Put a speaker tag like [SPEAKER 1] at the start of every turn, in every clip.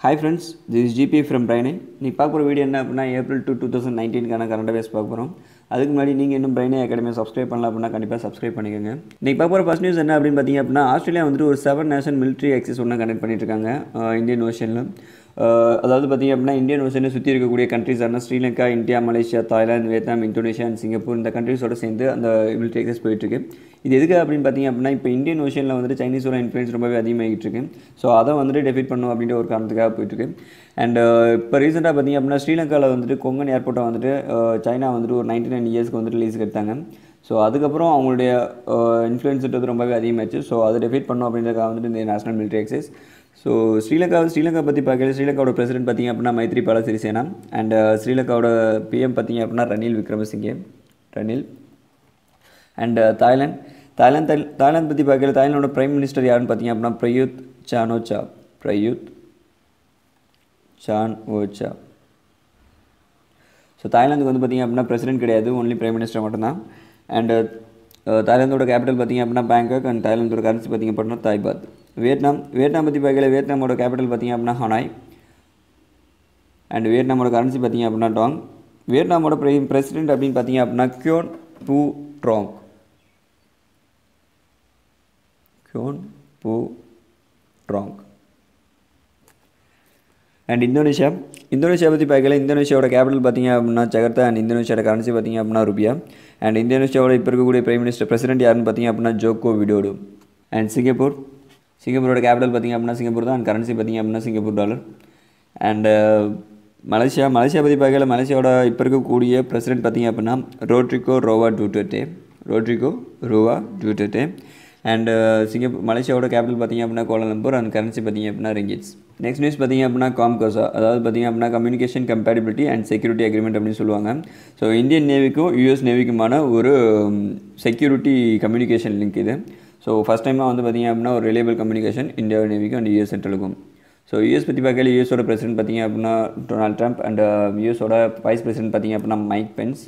[SPEAKER 1] hi friends this GP from Brainy நீ பார்க்க போகிற வீடியோ என்ன அப்படின்னா ஏப்ரல் டூ டூ தௌசண்ட் நைன்டீனுக்கான கரண்ட் அஃபேர்ஸ் பார்க்க போகிறோம் அதுக்கு முன்னாடி நீங்கள் இன்னும் பிரைனே அகாடமியை சப்ஸ்கிரைப் பண்ணல அப்படின்னா கண்டிப்பாக சப்ஸ்கிரைப் பண்ணிக்கோங்க நீங்கள் பார்க்க போகிற ஃபஸ்ட் நியூஸ் என்ன அப்படின்னு பார்த்தீங்க அப்படின்னா ஆஸ்திரேலியா வந்துட்டு ஒரு செவன் நேஷன் மிலிட்ரி எக்ஸஸ் ஒன்று கண்டக்ட் பண்ணிட்டு இருக்காங்க அஹ் இந்தியன் ஓஷனில் அதாவது பார்த்தீங்க அப்படின்னா இந்தியன் ஓஷனை சுற்றி இருக்கக்கூடிய கண்ட்ரிஸான Sri Lanka India Malaysia Thailand Vietnam Indonesia and Singapore இந்த கண்ட்ரிஸோட சேர்ந்து அந்த மிலிட்ரி எக்ஸஸ் போயிட்டுருக்கு இது எதுக்கு அப்படின்னு பார்த்தீங்க அப்படின்னா இப்போ இந்தியன் ஓஷனில் வந்துட்டு சைனீஸோட இன்ஃப்ளூயன்ஸ் ரொம்பவே அதிகமாகிட்டு இருக்கு ஸோ அதை வந்துட்டு டெஃபிட் பண்ணும் அப்படின்ற ஒரு காரணத்துக்காக போயிட்டுருக்கு அண்ட் இப்போ ரீசெண்டாக பார்த்தீங்க அப்படின்னா ஸ்ரீலங்காவில் வந்துட்டு கொங்கன் ஏர்போர்ட்டை வந்துட்டு அஹ், சைனா வந்துட்டு ஒரு நைன்டி நைன் இயர்ஸ்க்கு வந்துட்டு லீஸ்க்கு எடுத்தாங்க ஸோ அதுக்கப்புறம் அவங்களுடைய இன்ஃப்ளூயன்ஸ்ன்றது ரொம்பவே அதிகமாச்சு ஸோ அதை டெஃபிட் பண்ணும் அப்படின்றதுக்காக வந்துட்டு இந்த national military exercise so Sri Lanka Sri Lanka பற்றி பார்க்கல ஸ்ரீலங்காவோட பிரசிடென்ட் பார்த்தீங்க அப்படின்னா மைத்ரிபால சிறிசேனா அண்ட் ஸ்ரீலங்காவோட பிஎம் பார்த்தீங்க அப்படின்னா Ranil Wickremesinghe Ranil and Thailand Thailand Thailand பற்றி பார்க்கல தாய்லாந்தோட பிரைம் மினிஸ்டர் யாருன்னு பார்த்தீங்க அப்படின்னா Prayut Chanocha Prayut Chanocha so தாய்லாந்துக்கு வந்து பார்த்திங்க அப்படின்னா பிரசிடென்ட் கிடையாது ஒன்லி பிரைம் மினிஸ்டர் மட்டும்தான் அண்டு தாய்லாந்தோட கேபிட்டல் பார்த்திங்க அப்படின்னா பேங்காக் அண்ட் தாய்லாந்தோட கரன்சி பார்த்திங்க அப்படின்னா தாய்பாத் வியட்நாம் வியட்நாம் பற்றி பார்க்கல வியட்நாமோட கேபிட்டல் பார்த்திங்க அப்படின்னா ஹனாய் அண்ட் வியட்நாமோட கரன்சி பார்த்திங்க அப்படின்னா டாங் வியட்நாமோட பிரை பிரசிடென்ட் அப்படின்னு பார்த்தீங்க அப்படின்னா கியோன் பூ ட்ராங் கியோன் பூ ட்ராங் அண்ட் இந்தோனேஷியா இந்தோனேஷியா பற்றி பார்க்கல இந்தோனேஷியாவோட கேபிட்டல் பார்த்தீங்க அப்படின்னா ஜகர்த்தா அண்ட் இந்தோனேஷியாவோட கரன்சி பார்த்தீங்க அப்படின்னா ருபியா அண்ட் இந்தோனேஷியாவோட இப்போ இருக்கக்கூடிய பிரைம் மினிஸ்டர் பிரசிடென்ட் யாருன்னு பார்த்தீங்க அப்படின்னா ஜோக்கோ விடோடு அண்ட் சிங்கப்பூர் சிங்கப்பூரோட கேபிட்டல் பார்த்தீங்க அப்படின்னா சிங்கப்பூர் தான் அண்ட் கரன்சி பார்த்தீங்க அப்படின்னா Singapore dollar and Malaysia Malaysia பற்றி பார்க்கல மலேசியாவோட இப்போ இருக்கக்கூடிய பிரசிடென்ட் பார்த்தீங்க அப்படின்னா Rodrigo ரோவா டூட்டே Rodrigo ரோவா டூட்டே and Singapore மலேசியாவோட capital பார்த்தீங்க அப்படின்னா கோலாலம்பூர் அண்ட் கரன்சி பார்த்தீங்க அப்படின்னா ரிங்கிட்ஸ் நெக்ஸ்ட் நியூஸ் பார்த்தீங்க அப்படின்னா காம்கோசா அதாவது பார்த்தீங்க அப்படின்னா communication compatibility and security agreement அப்படின்னு சொல்லுவாங்க ஸோ இந்தியன் நேவிக்கும் யூஎஸ் நேவிக்குமான ஒரு செக்யூரிட்டி கம்யூனிகேஷன் லிங்க் இது ஸோ ஃபஸ்ட் டைமாக வந்து பார்த்தீங்க அப்படின்னா ஒரு ரிலேபிள் கம்யூனிகேஷன் இந்தியா நேவிக்கும் அண்ட் யூஎஸ் சென்ட்ரலுக்கும் ஸோ யூஎஸ் பற்றி பார்க்கல யூஎஸோட பிரசிடென்ட் பார்த்தீங்க அப்படின்னா டொனால்ட் ட்ரம்ப் அண்ட் யூஎஸோட வைஸ் பிரசிடென்ட் பார்த்தீங்க அப்படின்னா மைக் பென்ஸ்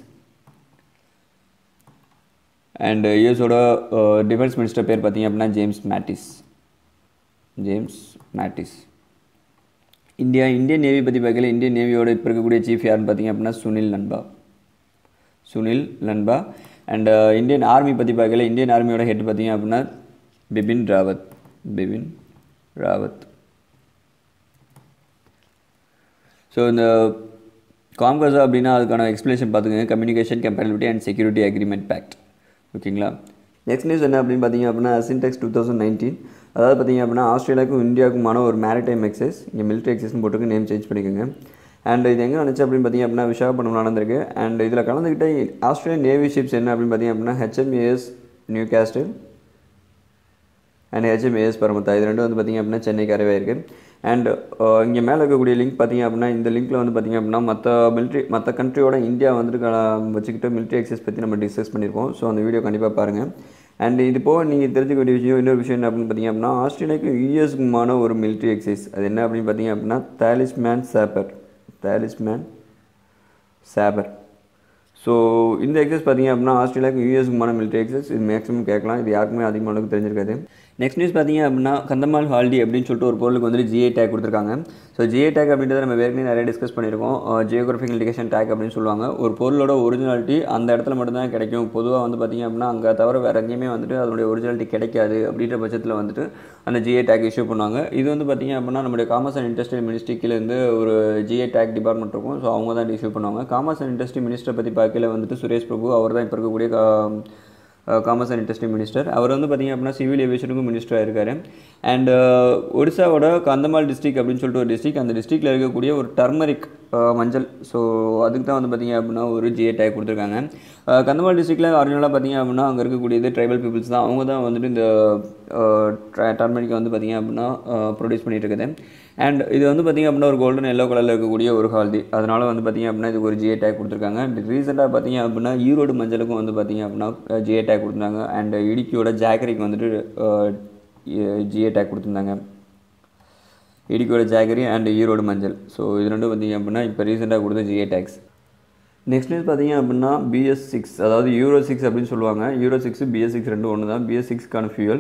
[SPEAKER 1] அண்ட் யூஎஸோட டிஃபென்ஸ் மினிஸ்டர் பேர் பார்த்தீங்க அப்படின்னா James Mattis James Mattis India Indian navy பற்றி பார்க்கல இந்தியன் நேவியோட இப்போ இருக்கக்கூடிய சீஃப் யாருன்னு பார்த்தீங்க அப்படின்னா சுனில் நண்பா சுனில் நண்பா அண்ட் இந்தியன் ஆர்மி பற்றி பார்க்கல இந்தியன் ஆர்மியோட ஹெட் பார்த்தீங்க அப்படின்னா பிபின் ராவத் பிபின் ராவத் ஸோ இந்த காம்காசா அப்படின்னா அதுக்கான எக்ஸ்பிளேஷன் பார்த்துக்கோங்க communication compatibility and security agreement pact ஓகேங்களா நெக்ஸ்ட் நியூஸ் என்ன அப்படின்னு பார்த்தீங்க அப்படின்னா சின்டெக்ஸ் டூ தௌசண்ட் நைன்டீன் அதாவது பார்த்தீங்க அப்படின்னா ஆஸ்திரேலியாவுக்கும் இந்தியாவுக்குமான ஒரு மேரிடைம் எக்ஸஸ் இங்கே மிலிட்ரி எக்ஸஸ்னு போட்டுருக்கு நேம் சேஞ்ச் பண்ணிக்கோங்க அண்ட் இது எங்கே நடந்துச்சு அப்படின்னு பார்த்தீங்க அப்படின்னா விசாகப்பட்டினம் நடந்திருக்கு அண்ட் இதில் கலந்துக்கிட்ட ஆஸ்திரேலியன் நேவி ஷிப்ஸ் என்ன அப்படின்னு பார்த்தீங்க அப்படின்னா HMAS Newcastle and HMAS Parramatta இது ரெண்டும் வந்து பார்த்திங்க அப்படின்னா சென்னைக்கு அரைவாயிருக்கு அண்ட் இங்கே மேலே இருக்கக்கூடிய லிங்க் பார்த்திங்க அப்படின்னா இந்த லிங்க்கில் வந்து பார்த்திங்க அப்படின்னா மற்ற மிலிட்ரி மற்ற கண்ட்ரியோட இந்தியா வந்துட்டு க- வச்சுக்கிட்டு மிலிட்ரி எக்ஸஸ் பற்றி நம்ம டிஸ்கஸ் பண்ணியிருக்கோம் ஸோ அந்த வீடியோ கண்டிப்பாக பாருங்கள் அண்ட் இது போக நீங்கள் தெரிஞ்சுக்க வேண்டிய விஷயம் இன்னொரு விஷயம் என்ன அப்படின்னு பார்த்தீங்க அப்படின்னா ஆஸ்திரேலியாவுக்கு யூஎஸ்க்குமான ஒரு மிலிட்ரி எக்ஸைஸ் அது என்ன அப்படின்னு பார்த்தீங்க அப்படின்னா Talisman Sabre Talisman Sabre so இந்த எக்ஸஸ் பார்த்தீங்க அப்படின்னா ஆஸ்திரேலியாவுக்கு யூஎஸ்க்குமான மிலிட்ரி எக்ஸஸ் இது மேக்ஸிமம் கேட்கலாம் இது யாருக்குமே அதிகமான அளவுக்கு தெரிஞ்சிருக்காது நெக்ஸ்ட் நியூஸ் பார்த்தீங்க அப்படின்னா கந்தமால் ஹால்டி அப்படின்னு சொல்லிட்டு ஒரு பொருளுக்கு வந்துட்டு ஜிஐ டேக் கொடுத்துருக்காங்க ஸோ ஜிஐ டேக் அப்படின்றத நம்ம ஏற்கனவே நிறைய டிஸ்கஸ் பண்ணியிருக்கோம் ஜியோகிராஃபிக் இண்டிகேஷன் டேக் அப்படின்னு சொல்லுவாங்க ஒரு பொருளோட ஒரிஜினாலிட்டி அந்த இடத்துல மட்டும்தான் கிடைக்கும் பொதுவாக வந்து பார்த்தீங்க அப்படின்னா அங்கே தவிர வேறு எங்கேயுமே வந்துட்டு அதனுடைய ஒரிஜினாலிட்டி கிடைக்காது அப்படின்ற பட்சத்தில் வந்துட்டு அந்த ஜிஐ டேக் இஷ்யூ பண்ணுவாங்க இது வந்து பார்த்தீங்க அப்படின்னா நம்மளுடைய காமர்ஸ் அண்ட் இண்டஸ்ட்ரியல் மினிஸ்ட்ரி கீழே இருந்து ஒரு ஜிஐ டேக் டிபார்ட்மெண்ட் இருக்கும் ஸோ அவங்க தான் இஷ்யூ பண்ணுவாங்க காமர்ஸ் அண்ட் இண்டஸ்ட்ரி மினிஸ்டரை பற்றி பார்க்கல வந்துட்டு சுரேஷ் பிரபு அவர் தான் இப்போ இருக்கக்கூடிய கா- காமர்ஸ் அண்ட் இண்டஸ்ட்ரி மினிஸ்டர் அவர் வந்து பார்த்திங்க அப்படின்னா சிவில் ஏவியேஷனுக்கும் மினிஸ்டராக இருக்கார் அண்ட் ஒடிசாவோட கந்தமால் டிஸ்ட்ரிக் அப்படின்னு சொல்லிட்டு ஒரு டிஸ்ட்ரிக் அந்த டிஸ்ட்ரிக்டில் இருக்கக்கூடிய ஒரு டர்மரிக் மஞ்சள் ஸோ அதுக்கு தான் வந்து பார்த்திங்க அப்படின்னா ஒரு ஜிஏ டேக் கொடுத்துருக்காங்க அஹ் கந்தமால் டிஸ்ட்ரிக்டில் ஒரிஜினலாக பார்த்திங்க அப்படின்னா அங்கே இருக்கக்கூடியது ட்ரைபல் பீப்புள்ஸ் தான் அவங்க தான் வந்துட்டு இந்த டர்மரிக்கை வந்து பார்த்திங்க அப்படின்னா ப்ரொடியூஸ் பண்ணிட்டு இருக்குது அண்ட் இது வந்து பார்த்திங்க அப்படின்னா ஒரு கோல்டன் எல்லோ கலரில் இருக்கக்கூடிய ஒரு ஹால்தி அதனால் வந்து பார்த்திங்க அப்படின்னா இதுக்கு ஒரு ஜிஏ டேக் கொடுத்துருக்காங்க அண்ட் ரீசெண்டாக பார்த்திங்க அப்படின்னா ஈரோடு மஞ்சளுக்கும் வந்து பார்த்திங்க அப்படின்னா ஜிஏ டேக் கொடுத்துருந்தாங்க அண்ட் இடுக்கியோட ஜாக்கரிக்கு வந்துட்டு ஜிஏ டேக் கொடுத்துருந்தாங்க இடுக்கியோட ஜாகரி அண்ட் ஈரோடு மஞ்சள் ஸோ இது ரெண்டும் பார்த்திங்க அப்படின்னா இப்போ ரீசெண்டாக கொடுத்த ஜிஏ டேக்ஸ் நெக்ஸ்ட் நியூஸ் பார்த்தீங்க அப்படின்னா பிஎஸ் சிக்ஸ் அதாவது யூரோ சிக்ஸ் அப்படின்னு சொல்லுவாங்க யூரோ சிக்ஸ் பிஎஸ் சிக்ஸ் ரெண்டும் ஒன்று தான் பிஎஸ் சிக்ஸ்க்கான ஃபியூல்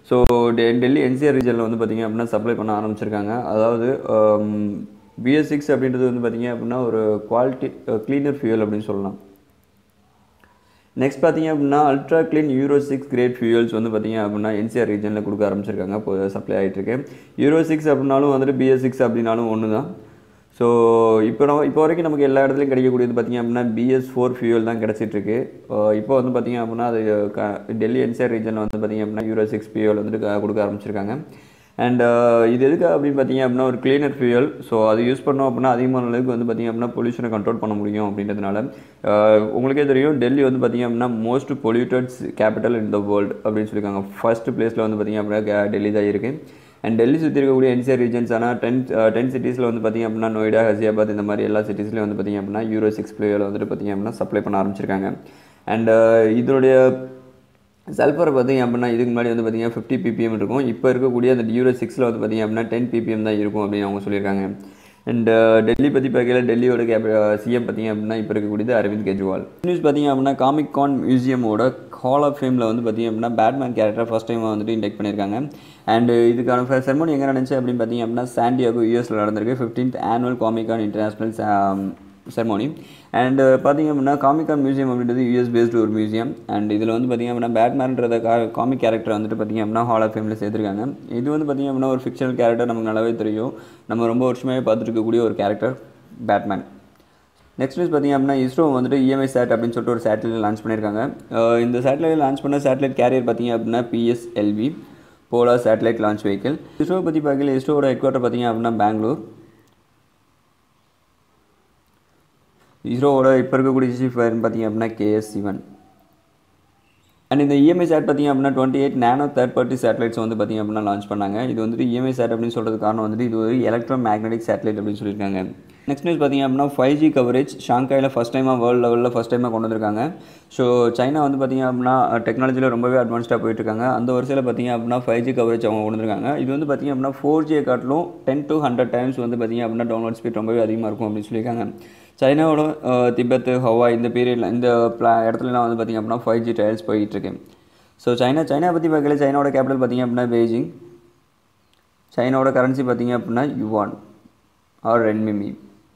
[SPEAKER 1] ஸோ டெல்லி என்சிஆர் ரீஜனில் வந்து பார்த்திங்க அப்படின்னா சப்ளை பண்ண ஆரம்பிச்சிருக்காங்க அதாவது பிஎஸ் சிக்ஸ் அப்படின்றது வந்து பார்த்திங்க அப்படின்னா ஒரு குவாலிட்டி க்ளீனர் ஃபியூல் அப்படின்னு சொல்லலாம் நெக்ஸ்ட் பார்த்தீங்க அப்படின்னா ultra clean Euro six grade fuels வந்து பார்த்தீங்க அப்படின்னா என்சிஆர் ரீஜனில் கொடுக்க ஆரம்பிச்சிருக்காங்க இப்போ சப்ளை ஆகிட்டு இருக்கு யூரோ சிக்ஸ் அப்படின்னாலும் வந்துட்டு பிஎஸ் சிக்ஸ் அப்படின்னாலும் ஒன்று தான் ஸோ இப்போ நம்ம இப்போ வரைக்கும் நமக்கு எல்லா இடத்துலையும் கிடைக்கக்கூடியது பார்த்திங்க அப்படின்னா பிஎஸ் ஃபோர் ஃபியூல் தான் கிடச்சிட்ருக்கு இப்போ வந்து பார்த்திங்க அப்படின்னா அது க டெல்லி என்சிஆர் ரீஜனில் வந்து பார்த்திங்க அப்படின்னா யூரோ சிக்ஸ் ஃபியூல் வந்துட்டு க- கொடுக்க ஆரம்பிச்சிருக்காங்க அண்ட் இது எதுக்கு அப்படின்னு பார்த்தீங்க அப்படின்னா ஒரு கிளீனர் ஃபியூயல் ஸோ அது யூஸ் பண்ணோம் அப்படின்னா அதிகமான அளவுக்கு வந்து பார்த்திங்க அப்படின்னா பொல்யூஷனை கண்ட்ரோல் பண்ண முடியும் அப்படின்றதுனால அஹ், உங்களுக்கே தெரியும் டெல்லி வந்து பார்த்திங்க அப்படின்னா most polluted capital in the world அப்படின்னு சொல்லியிருக்காங்க ஃபர்ஸ்ட் பிளேஸில் வந்து பார்த்திங்க அப்படின்னா கே- டெல்லி தான் இருக்குது அண்ட் டெல்லி சுற்றி இருக்கக்கூடிய என்சிஆர் ரீஜன்ஸ் ஆனால் டென் டென் சிட்டிஸில் வந்து பார்த்திங்க அப்படின்னா நொய்டா ஹசியாபாத் இந்த மாதிரி எல்லா சிட்டிஸ்லையும் வந்து பார்த்திங்க அப்படின்னா யூரோ சிக்ஸ் பிளேயில் வந்துட்டு பார்த்திங்க அப்படின்னா சப்ளை பண்ண ஆரம்பிச்சிருக்காங்க அண்ட் இதனுடைய சல்ஃபர் பார்த்திங்க அப்படின்னா இதுக்கு முன்னாடி வந்து பார்த்திங்கன்னா ஃபிஃப்டி பிபிஎம் இருக்கும் இப்போ இருக்கக்கூடிய அந்த யூரோ சிக்ஸில் வந்து பார்த்திங்க அப்படின்னா டென் பிபிஎம் தான் இருக்கும் அப்படின்னு அவங்க சொல்லியிருக்காங்க அண்ட் டெல்லி பற்றி பார்க்கல டெல்லியோட கேப் சிஎம் பார்த்திங்க அப்படின்னா இப்போ இருக்கக்கூடியது அரவிந்த் கெஜ்ரிவால் நியூஸ் பார்த்திங்க அப்படின்னா காமிக் கான் மியூசியமோட ஹால் ஆஃப் ஃபேமில் வந்து பார்த்திங்க அப்படின்னா பேட்மேன் கேரக்டர் ஃபஸ்ட் டைம் வந்துட்டு இன்டெக்ட் பண்ணியிருக்காங்க அண்ட் இதுக்கான செரமோனி எங்கே நடந்துச்சு அப்படின்னு பார்த்திங்க அப்படின்னா சாண்டியாகோ யூஎஸில் நடந்திருக்கு fifteenth annual Comic Con international ceremony and பார்த்தீங்க அப்படின்னா காமிகான் மியூசியம் அப்படின்றது யூஎஸ் பேஸ்டு ஒரு மியூசியம் அண்ட் இதில் வந்து பார்த்திங்க அப்படின்னா பேட்மேன்றத கா காமிக் கேரக்டர் வந்துட்டு பார்த்திங்க அப்படின்னா ஹால் ஆஃப் ஃபேமில் சேர்த்துருக்காங்க இது வந்து பார்த்திங்க அப்படின்னா ஒரு ஃபிக்ஷனல் கேரக்டர் நமக்கு நல்லாவே தெரியும் நம்ம ரொம்ப வருஷமாகவே பார்த்துட்டு இருக்கக்கூடிய ஒரு கேரக்டர் பேட்மேன் நெக்ஸ்ட் நியூஸ் பார்த்திங்க அப்படின்னா இஸ்ரோ வந்துட்டு இஎம்ஐ சேட் அப்படின்னு சொல்லிட்டு ஒரு சேட்டலைட் லான்ச் பண்ணியிருக்காங்க அஹ் இந்த சேட்டலைட் லான்ச் பண்ண சேட்டலைட் கேரியர் பார்த்திங்க அப்படின்னா பிஎஸ்எல்வி போலா சேட்டலைட் லான்ச் வெஹிக்கிள் இஸ்ரோ பற்றி பார்க்கல இஸ்ரோவோட ஹெட் குவார்ட்டர் பார்த்திங்க அப்படின்னா பெங்களூர் இஸ்ரோவோட இப்போ இருக்கக்கூடிய சீஃப் பார்த்தீங்க அப்படின்னா கேஎஸ் சிவன் அண்ட் இந்த இஎம்ஐ சேட் பார்த்தீங்க அப்படின்னா twenty eight nano third party satellites வந்து பார்த்தீங்க அப்படின்னா லான்ச் பண்ணாங்க இது வந்துட்டு இஎம்ஐ சேட் அப்படின்னு சொல்கிறது காரணம் வந்துட்டு இது ஒரு எலக்ட்ரோ மேக்னெட்டிக் சேட்டலைட் அப்படின்னு சொல்லியிருக்காங்க நெக்ஸ்ட் நியூஸ் பார்த்தீங்க அப்படின்னா ஃபைவ் ஜி கவரேஜ் ஷாங்காயில் ஃபஸ்ட் டைமாக வேர்ல்டு லெவலில் ஃபஸ்ட் டைமாக கொண்டு வந்திருக்காங்க ஸோ சைனா வந்து பார்த்தீங்க அப்படின்னா டெக்னாலஜியில் ரொம்பவே அட்வான்ஸ்டாக போயிட்டு இருக்காங்க அந்த வருஷத்தில் பார்த்தீங்க அப்படின்னா ஃபைவ் ஜி கவரேஜ் அவங்க கொண்டு வந்திருக்காங்க இது வந்து பார்த்தீங்க அப்படின்னா ஃபோர் ஜியை காட்டிலும் டென் டு ஹண்ட்ரட் டைம்ஸ் வந்து பார்த்தீங்க அப்படின்னா டவுன்லோட் ஸ்பீட் ரொம்பவே அதிகமாக இருக்கும் அப்படின்னு சொல்லியிருக்காங்க சைனாவோட அஹ், திபெத் ஹவாய் இந்த பீரியடில் இந்த பிளா இடத்துலலாம் வந்து பார்த்திங்க அப்படின்னா ஃபைவ் ஜி ட்ரையல்ஸ் போயிட்டு இருக்கு ஸோ சைனா சைனா பற்றி பார்க்கல சைனாவோட கேபிட்டல் பார்த்திங்க அப்படின்னா பெய்ஜிங் சைனாவோட கரன்சி பார்த்திங்க அப்படின்னா yuan or renminbi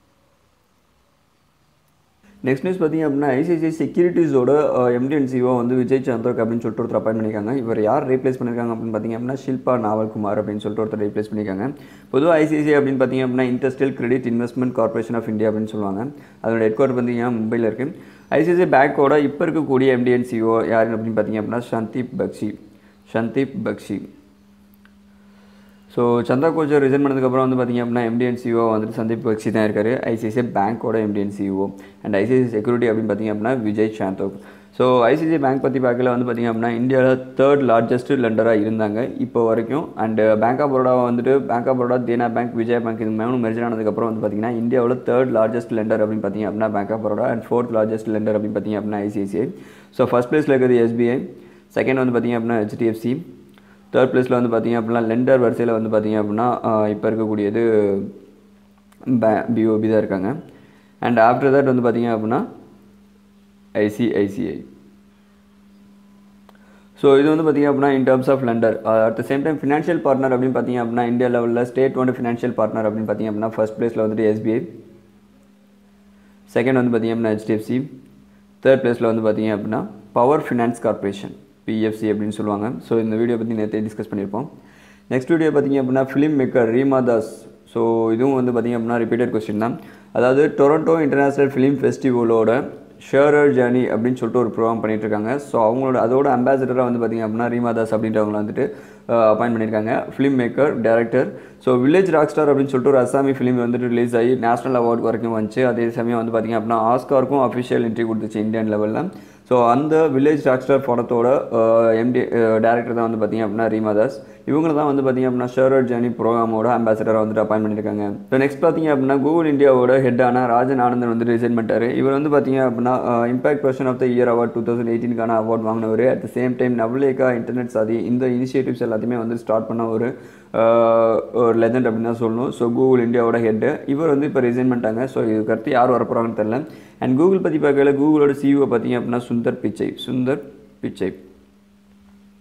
[SPEAKER 1] next news பார்த்திங்க அப்படின்னா ஐசிஐசிஐ செக்யூரிட்டிஸோட எம்டிஎன்சிஓ வந்து விஜய் சந்திரக் அப்படின்னு சொல்லிட்டு ஒருத்தர் அப்பாயின் பண்ணியிருக்காங்க இவர் யார் ரீப்ளேஸ் பண்ணியிருக்காங்க அப்படின்னு பார்த்தீங்க அப்படின்னா ஷில்பா நாவல்குமார் அப்படின்னு சொல்லிட்டு ஒருத்தர் ரீப்ளேஸ் பண்ணியிருக்காங்க பொதுவாக ஐசிஐசிஐ அப்படின்னு பார்த்தீங்க அப்படின்னா industrial credit investment corporation of India அப்படின்னு சொல்லுவாங்க அதோட ஹெட் குவார்ட்டர் பார்த்தீங்கன்னா மும்பையில் இருக்குது ஐசிஐசிஐ பேங்கோட இப்போ இருக்கக்கூடிய எம்டிஎன்சிஓ யார் அப்படின்னு பார்த்தீங்க அப்படின்னா சந்தீப் பக்ஷி சந்தீப் பக்ஷி ஸோ சந்தா கோச்சர் ரிசைன் பண்ணதுக்கப்புறம் வந்து பார்த்திங்க அப்படின்னா எம்டிஎன் சிஓ வந்துட்டு சந்தீப் பக்ஷி தான் இருக்காரு ஐசிஐசிஐ பேங்க்கோட MD and CEO and ICICI security அப்படின்னு பார்த்திங்க அப்படின்னா Vijay Chandok so ICICI bank பற்றி பார்க்கல வந்து பார்த்திங்க அப்படின்னா இந்தியாவில் தேர்ட் லார்ஜஸ்ட் லெண்டராக இருந்தாங்க இப்போ வரைக்கும் அண்ட் பேங்க் ஆஃப் பரோடா வந்துட்டு bank of Baroda Dena bank Vijay bank இது மூணு மெர்ஜர் ஆனதுக்கப்புறம் வந்து பார்த்திங்கன்னா இந்தியாவில் தேர்ட் லார்ஜஸ்ட் லெண்டர் அப்படின்னு பார்த்திங்க அப்படின்னா bank of Baroda and fourth largest lender அப்படின்னு பார்த்திங்க அப்படின்னா ஐசிஐசிஐ ஸோ ஃபஸ்ட் பிளேஸில் இருக்கிறது எஸ்பிஐ செகண்ட் வந்து பார்த்திங்க அப்படின்னா ஹெச்டிஎஃப்சி தேர்ட் பிளேஸில் வந்து பார்த்திங்க அப்படின்னா லெண்டர் வரிசையில் வந்து பார்த்திங்க அப்படின்னா இப்போ இருக்கக்கூடியது பே பிஓபி தான் இருக்காங்க அண்ட் ஆஃப்டர் தட் வந்து பார்த்திங்க அப்படின்னா ஐசிஐசிஐ ஸோ இது வந்து பார்த்திங்க அப்படின்னா in terms of lender at the same time financial partner அப்படின்னு பார்த்திங்க அப்படின்னா இந்தியா லெவலில் ஸ்டேட் வந்து ஃபினான்ஷியல் பார்ட்னர் அப்படின்னு பார்த்திங்க அப்படின்னா ஃபர்ஸ்ட் பிளேஸில் வந்துட்டு எஸ்பிஐ செகண்ட் வந்து பார்த்திங்க அப்படின்னா ஹெச்டிஎஃப்சி தேர்ட் பிளேஸில் வந்து பார்த்திங்க அப்படின்னா பவர் ஃபினான்ஸ் கார்பரேஷன் பிஎஃப்சி அப்படின்னு சொல்லுவாங்க ஸோ இந்த வீடியோ பற்றி நேற்று டிஸ்கஸ் பண்ணியிருப்போம் நெக்ஸ்ட் வீடியோ பார்த்திங்க அப்படின்னா film maker Rima Das so இதுவும் வந்து பார்த்திங்க அப்படின்னா ரிப்பீட்டட் கொஸ்டின் தான் அதாவது டொரண்டோ இன்டர்நேஷ்னல் ஃபிலிம் ஃபெஸ்டிவலோட ஷேரர் ஜேர்னி அப்படின்னு சொல்லிட்டு ஒரு ப்ரோக்ராம் பண்ணிட்டு இருக்காங்க ஸோ அவங்களோட அதோட அம்பாசிடராக வந்து பார்த்திங்க அப்படின்னா ரீமா தாஸ் அப்படின்றவங்கள வந்துட்டு அப்பாயின் பண்ணியிருக்காங்க film maker director so village rock star அப்படின்னு சொல்லிட்டு ஒரு அசாமி ஃபிலிம் வந்துட்டு ரிலீஸ் ஆகி நேஷனல் அவார்டு வரைக்கும் வந்துச்சு அதே சமயம் வந்து பார்த்திங்க அப்படின்னா ஆஸ்காருக்கும் அஃபிஷியல் என்ட்ரி கொடுத்துச்சு இந்தியன் லெவலில் ஸோ அந்த வில்லேஜ் ராக் ஸ்டார் படத்தோட எம்டி டேரக்டர் தான் வந்து பார்த்திங்க அப்படின்னா ரீமா தாஸ் இவங்க தான் வந்து பார்த்திங்க அப்படின்னா ஷேரர் ஜேர்னி ப்ரோக்ராமோட அம்பாசிடராக வந்துட்டு அப்பாயின் பண்ணியிருக்காங்க ஸோ நெக்ஸ்ட் பார்த்திங்க அப்படின்னா கூகுள் இந்தியாவோட ஹெட்டான ராஜன் ஆனந்தன் வந்து ரிசைன் பண்ணிட்டாரு இவர் வந்து பார்த்திங்க அப்படின்னா impact person of the year award two thousand எயிட்டீனுக்கான அவார்ட் வாங்கினவர் at the same time Navlekha internet Saathi இந்த இனிஷியேட்டிவ்ஸ் எல்லாத்தையுமே வந்து ஸ்டார்ட் பண்ண ஒரு ஒரு லெஜண்ட் அப்படின்னு தான் சொல்லணும் ஸோ கூகுள் இந்தியாவோட ஹெட்டு இவர் வந்து இப்போ ரிசைன் பண்ணிட்டாங்க ஸோ இதுக்கு அடுத்து யார் வரப்போகிறாங்கன்னு தெரில அண்ட் கூகுள் பற்றி பார்க்கல கூகுளோட சிஇஓ பார்த்தீங்க அப்படின்னா சுந்தர் பிச்சை சுந்தர் பிச்சை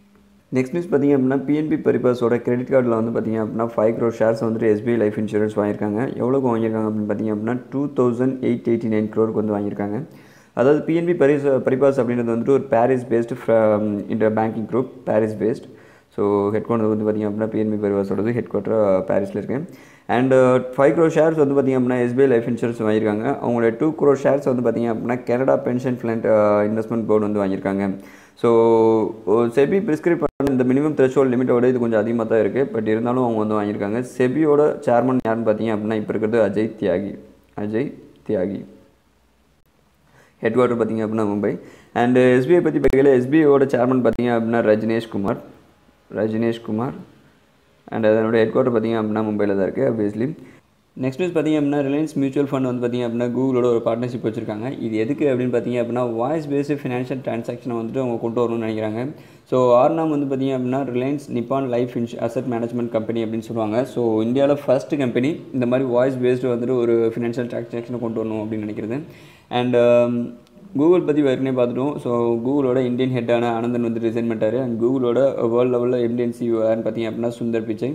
[SPEAKER 1] நெக்ஸ்ட் நியூஸ் பார்த்தீங்க அப்படின்னா பிஎன்பி பரிபாஸோட கிரெடிட் கார்டில் வந்து பார்த்தீங்க அப்படின்னா ஃபைவ் க்ரோ ஷேர்ஸ் வந்துட்டு எஸ்பிஐ லைஃப் இன்சூரன்ஸ் வாங்கியிருக்காங்க எவ்வளோக்கு வாங்கியிருக்காங்க அப்படின்னு பார்த்தீங்க அப்படின்னா two thousand eight eighty nine க்ரோருக்கு வந்து வாங்கியிருக்காங்க அதாவது பிஎன்பி பரிஸ் பரிபாஸ் அப்படின்றது வந்துட்டு ஒரு Paris based inter banking group Paris based so head quarter வந்து பார்த்திங்க அப்படின்னா பிஎன்பி பரிவாஸோடது ஹெட் குவார்ட்டர் பாரிஸில் இருக்குது அண்ட் ஃபைவ் க்ரோ ஷேர்ஸ் வந்து பார்த்திங்க அப்படின்னா எஸ்பிஐ லைஃப் இன்சூரன்ஸ் வாங்கியிருக்காங்க அவங்களோட டூ க்ரோ ஷேர்ஸ் வந்து பார்த்திங்க அப்படின்னா Canada pension fund investment board வந்து வாங்கியிருக்காங்க ஸோ செபி ப்ரிஸ்கிரைப் பண்ண இந்த மினிமம் த்ரெஷோல்ட் லிமிட்டோட இது கொஞ்சம் அதிகமாக தான் இருக்குது பட் இருந்தாலும் அவங்க வந்து வாங்கியிருக்காங்க செபியோட சேர்மன் யாருன்னு பார்த்தீங்க அப்படின்னா இப்போ இருக்கிறது அஜய் தியாகி அஜய் தியாகி ஹெட் குவார்ட்டர் பார்த்தீங்க அப்படின்னா மும்பை அண்ட் எஸ்பிஐ பற்றி பார்க்கல எஸ்பிஐயோட சேர்மன் பார்த்தீங்க அப்படின்னா ரஜினேஷ் குமார் ரஜினேஷ் குமார் அண்ட் அதனோட ஹெட் குவார்ட்டர் பார்த்தீங்க அப்படின்னா மும்பையில் தான் இருக்குது ஆப்வியஸ்லி நெக்ஸ்ட் நியூஸ் பார்த்தீங்க அப்படின்னா ரிலையன்ஸ் மியூச்சுவல் ஃபண்ட் வந்து பார்த்தீங்க அப்படின்னா கூகுளோட ஒரு பார்ட்னர்ஷிப் வச்சிருக்காங்க இது எதுக்கு அப்படின்னு பார்த்தீங்க அப்படின்னா வாய்ஸ் பேஸ்டு ஃபினான்ஷியல் ட்ரான்சாக்ஷனை வந்துட்டு அவங்க கொண்டு வரணும்னு நினைக்கிறாங்க ஸோ ஆர்னாம் வந்து பார்த்தீங்க அப்படின்னா Reliance Nippon life ins asset management company அப்படின்னு சொல்லுவாங்க ஸோ இந்தியாவில் ஃபர்ஸ்ட் கம்பெனி இந்த மாதிரி வாய்ஸ் பேஸ்டு வந்துட்டு ஒரு ஃபினான்ஷியல் ட்ரான்சாக்ஷனை கொண்டு வரணும் அப்படின்னு நினைக்கிறது அண்ட் கூகுள் பற்றி ஏற்கனவே பார்த்துட்டோம் ஸோ கூகுளோட இந்தியன் ஹெட்டான ஆனந்தன் வந்து ரிசைன் பண்ணிட்டாரு அண்ட் கூகுளோட வேர்ல்டு லெவலில் எம்டிஎன்சி யாருன்னு பார்த்தீங்க அப்படின்னா சுந்தர் பிச்சை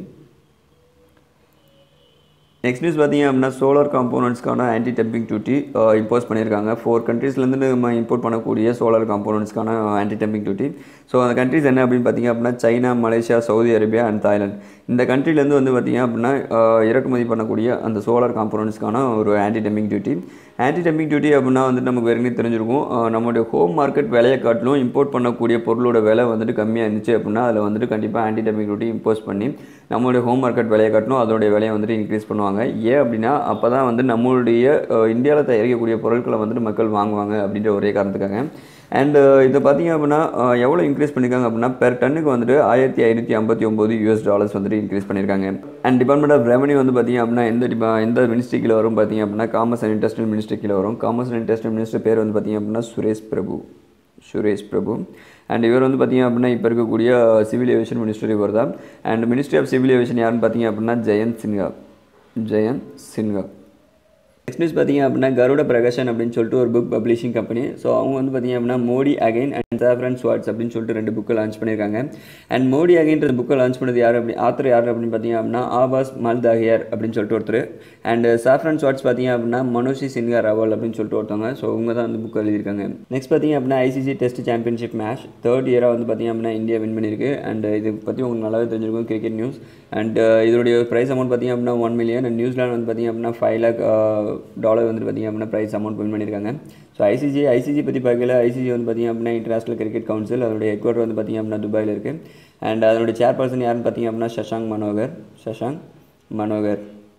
[SPEAKER 1] நெக்ஸ்ட் நியூஸ் பார்த்தீங்க அப்படின்னா சோலார் காம்போனன்ட்ஸ்க்கான ஆன்டி டம்பிங் டியூட்டி இம்போஸ் பண்ணியிருக்காங்க ஃபோர் கண்ட்ரீஸ்லேருந்து நம்ம இம்போர்ட் பண்ணக்கூடிய சோலார் காம்போனன்ட்ஸ்க்கான ஆன்டி டம்பிங் டியூட்டி ஸோ அந்த கண்ட்ரிஸ் என்ன அப்படின்னு பார்த்தீங்க அப்படின்னா China Malaysia Saudi Arabia and Thailand இந்த கண்ட்ரிலேருந்து வந்து பார்த்தீங்க அப்படின்னா இறக்குமதி பண்ணக்கூடிய அந்த சோலார் காம்போனன்ட்ஸ்க்கான ஒரு anti dumping duty anti dumping duty அப்படின்னா வந்துட்டு நமக்கு ஏற்கனவே தெரிஞ்சிருக்கும் நம்மளுடைய ஹோம் மார்க்கெட் விலையை காட்டிலும் இம்போர்ட் பண்ணக்கூடிய பொருளோட விலை வந்துட்டு கம்மியாக இருந்துச்சு அப்படின்னா அதில் வந்துட்டு கண்டிப்பாக ஆன்டி டம்பிங் டியூட்டி இம்போஸ் பண்ணி நம்மளுடைய ஹோம் மார்க்கெட் விலையை காட்டணும் அதோடைய விலையை வந்துட்டு இன்க்ரீஸ் பண்ணுவாங்க ஏன் அப்படின்னா அப்போ தான் வந்து நம்மளுடைய இந்தியாவில் தயாரிக்கக்கூடிய பொருட்களை வந்துட்டு மக்கள் வாங்குவாங்க அப்படின்ற ஒரே காரணத்துக்காக அண்டு இதை பார்த்தீங்க அப்படின்னா எவ்வளோ இன்க்ரீஸ் பண்ணியிருக்காங்க அப்படின்னா பெர் டன்னுக்கு வந்துட்டு ஆயிரத்தி ஐநூற்றி ஐம்பத்தி ஒம்பது யூஎஸ் டாலர்ஸ் வந்துட்டு இன்க்ரீஸ் பண்ணியிருக்காங்க அண்ட் டிபார்ட்மெண்ட் ஆஃப் ரெவன்யூ வந்து பார்த்தீங்க அப்படின்னா எந்த டிபா எந்த மினிஸ்ட்ரி கீழே வரும் பார்த்தீங்க அப்படின்னா காமர்ஸ் அண்ட் இண்டஸ்ட்ரியல் மினிஸ்ட்ரி கீழே வரும் காமர்ஸ் அண்ட் இண்டஸ்ட்ரியல் மினிஸ்டர் பேர் வந்து பார்த்தீங்க அப்படின்னா சுரேஷ் பிரபு சுரேஷ் பிரபு அண்ட் இவர் வந்து பார்த்தீங்க அப்படின்னா இப்போ இருக்கக்கூடிய சிவில் ஏவியேஷன் மினிஸ்டர் இவர் தான் and ministry of civil aviation யாருன்னு பார்த்தீங்க அப்படின்னா ஜெயந்த் சின்ஹா ஜெயந்த் சின்ஹா நெக்ஸ்ட் நியூஸ் பார்த்தீங்க அப்படின்னா கருட பிரகாஷன் அப்படின்னு சொல்லிட்டு ஒரு புக் பப்ளிஷிங் கம்பெனி ஸோ அவங்க வந்து பார்த்தீங்க அப்படின்னா Modi again and saffron swords அப்படின்னு சொல்லிட்டு ரெண்டு புக்கை லான்ச் பண்ணியிருக்காங்க அண்ட் மோடி அகைன்ற புக்கை லான்ச் பண்ணது யார் அப்படி ஆத்தர் யார் அப்படின்னு பார்த்தீங்க அப்படின்னா ஆபாஸ் மல்தாகியார் அப்படின்னு சொல்லிட்டு ஒருத்தர் அண்ட் சாஃப்ரன் ஸ்வாட்ஸ் பார்த்தீங்க அப்படின்னா மனோஷி சின்ஹா ராவல் அப்படின்னு சொல்லிட்டு ஒருத்தவங்க ஸோ அவங்க தான் அந்த புக் எழுதியிருக்காங்க நெக்ஸ்ட் பார்த்தீங்க அப்படின்னா ICC test championship match third இயராக வந்து பார்த்தீங்க அப்படின்னா இந்தியா வின் பண்ணியிருக்கு அண்ட் இது பற்றி உங்களுக்கு நல்லாவே தெரிஞ்சிருக்கும் கிரிக்கெட் நியூஸ் அண்ட் இதோடைய ப்ரைஸ் அமௌண்ட் பார்த்தீங்க அப்படின்னா ஒன் மில்லியன் அண்ட் நியூசிலாந்து வந்து பார்த்தீங்க அப்படின்னா ஃபைவ் லேக் டாலர் வந்து பார்த்திங்க அப்படின்னா ப்ரைஸ் அமௌண்ட் வின் பண்ணியிருக்காங்க ஸோ ஐசிசி ஐசிசி பற்றி பார்க்கல ஐசிசி வந்து பார்த்திங்க அப்படின்னா இன்டர்நேஷனல் கிரிக்கெட் கவுன்சில் அதோடைய ஹெட் குவார்ட்டர் வந்து பார்த்திங்க அப்படின்னா துபாயில் இருக்குது அண்ட் அதனுடைய சேர்பர்சன் யாருன்னு பார்த்திங்க அப்படின்னா சஷாங்க் மனோகர் சஷாங்க் மனோகர்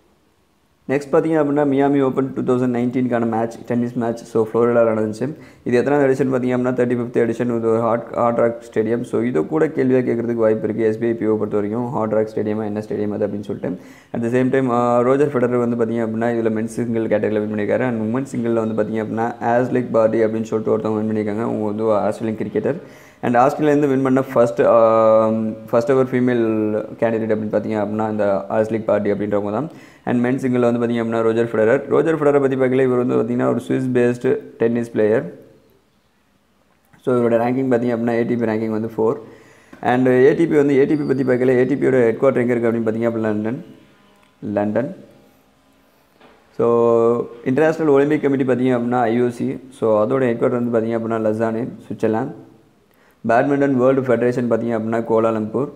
[SPEAKER 1] நெக்ஸ்ட் பார்த்தீங்க அப்படின்னா மியாமி ஓப்பன் டூ தௌசண்ட் நைன்டீனுக்கான மேட்ச் டென்னிஸ் மேட்ச் ஸோ ஃப்ளோரிடாவில் நடந்துச்சு இது எத்தனை எடிஷன் பார்த்தீங்க அப்படின்னா தேர்ட்டி ஃபிஃப்த் எடிஷன் இது ஒரு hard hard rock stadium so இது கூட கேள்வியாக கேட்கறதுக்கு வாய்ப்பு இருக்குது எஸ்பிஐ பிஓ பொறுத்த வரைக்கும் ஹாட் ராக் ஸ்டேடியமா என்ன ஸ்டேடியம் அது அப்படின்னு சொல்லிட்டு at the same time Roger Federer வந்து பார்த்திங்க அப்படின்னா இதில் மென்ஸ் சிங்கிள் கேட்டகரியில் வின் பண்ணியிருக்காரு அண்ட் உமன் சிங்கிளில் வந்து பார்த்திங்க அப்படின்னா ஆஸ்லிக் பார்டி அப்படின்னு சொல்லிட்டு ஒருத்தவங்க வின் பண்ணியிருக்காங்க அவங்க வந்து ஆஸ்திரேலியன் கிரிக்கெட்டர் அண்ட் ஆஸ்திரேலியாலேருந்து வின் பண்ண first first ever female candidate அப்படின்னு பார்த்தீங்க அப்படின்னா இந்த ஆஸ்லிக் பார்ட்டி அப்படின்றவங்க தான் அண்ட் மென் சிங்கிளில் வந்து பார்த்திங்க அப்படின்னா ரோஜர் ஃபெடரர் ரோஜர் ஃபெடரை பற்றி பார்க்கல இவர் வந்து பார்த்திங்கன்னா ஒரு Swiss based tennis player so இவரோட ரேங்கிங் பார்த்திங்க அப்படின்னா ஏடிபி ரேங்கிங் வந்து ஃபோர் அண்ட் ஏடிபி வந்து ஏடிபி பற்றி பார்க்கல ஏடிபியோட ஹெட் குவார்ட்டர் எங்கே இருக்குது அப்படின்னு பார்த்திங்க அப்படின்னா London London so international Olympic committee பார்த்திங்க அப்படின்னா ஐஓசி ஸோ அதோட ஹெட் குவார்ட்டர் வந்து பார்த்திங்க அப்படின்னா Lausanne Switzerland badminton world federation பார்த்திங்க அப்படின்னா Kuala Lumpur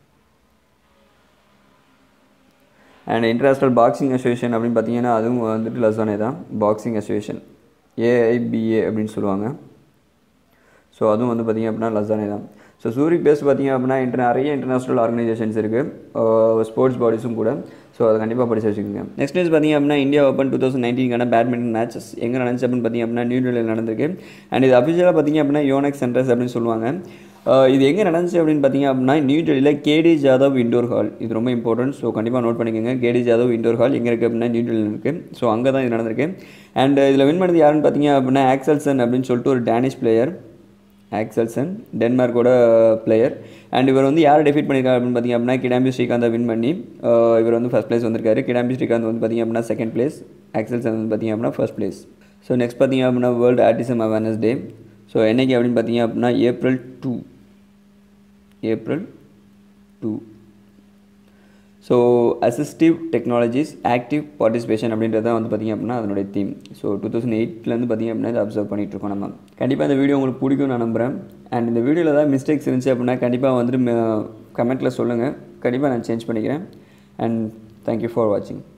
[SPEAKER 1] and international boxing association அப்படின்னு பார்த்தீங்கன்னா அதுவும் வந்துட்டு லசானே தான் பாக்ஸிங் அசோசியேஷன் ஏஐபிஏ அப்படின்னு சொல்லுவாங்க ஸோ அதுவும் வந்து பார்த்திங்க அப்படின்னா லசானே தான் ஸோ சூரிக் பேஸ்ட் பார்த்திங்க அப்படின்னா இன்டர் நிறைய இன்டர்நேஷ்னல் ஆர்கனைசேஷன்ஸ் இருக்குது ஸ்போர்ட்ஸ் பாடிஸும் கூட ஸோ அதை கண்டிப்பாக படிச்சு வச்சுக்கோங்க நெக்ஸ்ட் நியூஸ் பார்த்திங்க அப்படின்னா இந்தியா ஓப்பன் டூ தௌசண்ட் நைன்டீன்கான பேட்மிண்டன் மேட்சஸ் எங்கே நடந்துச்சு அப்படின்னு பார்த்திங்க அப்படின்னா நியூ டெல்லியில் நடந்திருக்கு அண்ட் இது அஃபிஷியலாக பார்த்திங்க அப்படின்னா யோனெக்ஸ் சென்டர்ஸ் அப்படின்னு சொல்லுவாங்க இது எங்கே நடந்துச்சு அப்படின்னு பார்த்தீங்க அப்படின்னா நியூ டெல்லியில் கேடி ஜாதவ் இண்டோர் ஹால் இது ரொம்ப இம்பார்ட்டன்ட் ஸோ கண்டிப்பாக நோட் பண்ணிக்கோங்க கேடி ஜாதவ் இண்டோர் ஹால் எங்கே இருக்குது அப்படின்னா நியூ டெல்லியில் இருக்குது ஸோ அங்கே தான் இது நடந்திருக்கு அண்ட் இதில் வின் பண்ணது யாருன்னு பார்த்தீங்க அப்படின்னா ஆக்சல்சன் அப்படின்னு சொல்லிட்டு ஒரு டேனிஷ் பிளேயர் ஆக்சல்சன் டென்மார்க்கோட பிளேயர் அண்ட் இவர் வந்து யாரை டெஃபீட் பண்ணியிருக்காரு அப்படின்னு பார்த்தீங்க அப்படின்னா கிடாம்பி ஸ்ரீகாந்தை வின் பண்ணி இவர் வந்து ஃபஸ்ட் பிளேஸ் வந்திருக்காரு கிடாம்பி ஸ்ரீகாந்த் வந்து பார்த்தீங்க அப்படின்னா செகண்ட் பிளேஸ் ஆக்சல்சன் வந்து பார்த்தீங்க அப்படின்னா ஃபர்ஸ்ட் பிளேஸ் ஸோ நெக்ஸ்ட் பார்த்தீங்க அப்படின்னா world autism awareness day so என்னைக்கு அப்படின்னு பார்த்தீங்க அப்படின்னா April two April two so assistive technologies active participation அப்படின்றது தான் வந்து பார்த்திங்க அப்படின்னா அதனுடைய தீம் ஸோ டூ தௌசண்ட் எயிட்லேருந்து பார்த்திங்க அப்படின்னா இதை அப்சர்வ் பண்ணிகிட்ருக்கோம் நம்ம கண்டிப்பாக இந்த வீடியோ உங்களுக்கு பிடிக்கும் நான் நம்புகிறேன் அண்ட் இந்த வீடியோவில் ஏதாவது மிஸ்டேக்ஸ் இருந்துச்சு அப்படின்னா கண்டிப்பாக வந்துட்டு கமெண்ட்டில் சொல்லுங்கள் கண்டிப்பாக நான் சேஞ்ச் பண்ணிக்கிறேன் அண்ட் தேங்க்யூ ஃபார் வாட்சிங்